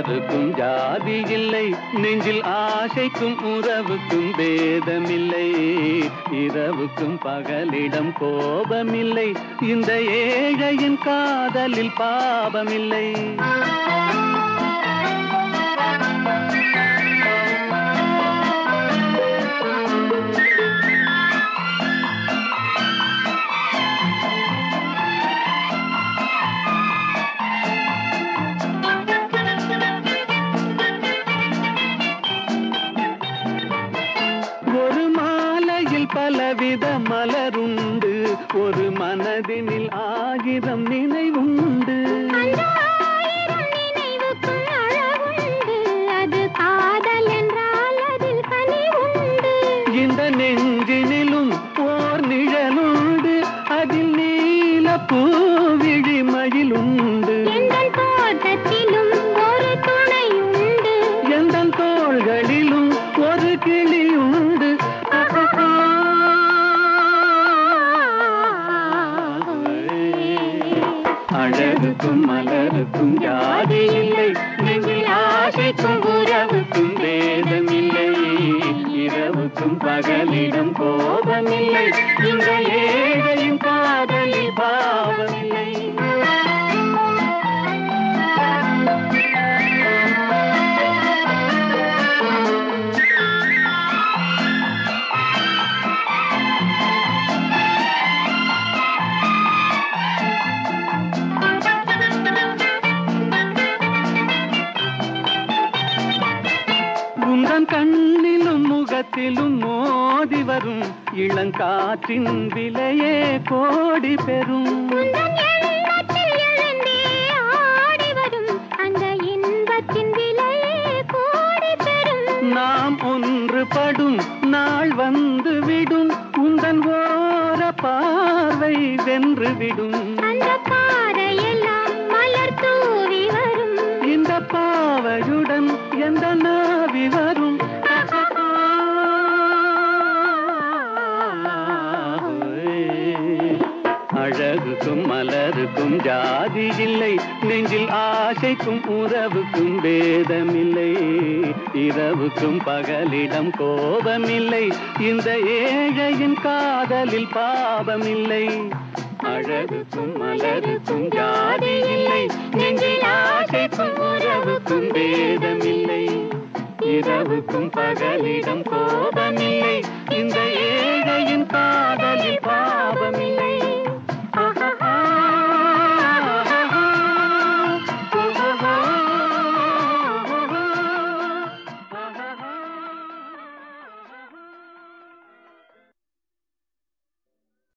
மலருக்கும் ஜாதி இல்லை நெஞ்சில் ஆசைக்கும் உறவுக்கும் பேதமில்லை இரவுக்கும் பகலிடம் கோபமில்லை இந்த ஏழையின் காதலில் பாவமில்லை ஒரு மாலையில் பலவித மலருண்டு ஒரு மனதினில் ஆயிரம் நினைவுண்டு அந்த ஆயிரம் நினைவுக்குள் அழகுண்டு. அது காதல் என்றால் அதில் கனிவுண்டு. இந்த நெஞ்சினிலும் ஓர் நிழலுண்டு அதில் நீல பூவிழி மயிலுண்டு எந்தன் தோட்டத்திலும் ஒரு துணையுண்டு. எந்த தோள்களிலும் ஒரு கிளியுண்டு அழகுக்கும் மலருக்கும் ஜாதி இல்லை நெஞ்சில் ஆசைக்கும் உறவுக்கும் பேதமில்லை இரவுக்கும் பகலிடம் கோபமில்லை இந்த ஏழையின் காதலில் பாவமில்லை உந்தன் கண்ணிலும் முகத்திலும் மோதி வரும் இளங்காற்றின் விலையே கோடி பெறும் உந்தன் எண்ணத்தில் எழுந்தே ஆடி வரும் அந்த இன்பத்தின் விலையே கோடி பெறும் நாம் ஒன்றுபடும் நாள் வந்து விடும் உந்தன் ஓர பார்வை வென்று விடும் அந்த பாறையெல்லாம் மலர் தூவி வரும் இந்த பாவையுடன் எந்த நாவி வரும் அழகுக்கும் மலருக்கும் ஜாதி இல்லை நெஞ்சில் ஆசைக்கும் உறவுக்கும் பேதமில்லை இரவுக்கும் பகலிடம் கோபமில்லை இந்த ஏழையின் காதலில் பாவமில்லை அழகுக்கும் மலருக்கும் ஜாதி இல்லை நெஞ்சில் ஆசைக்கும் உறவுக்கும் பேதமில்லை இரவுக்கும் பகலிடம் கோபம்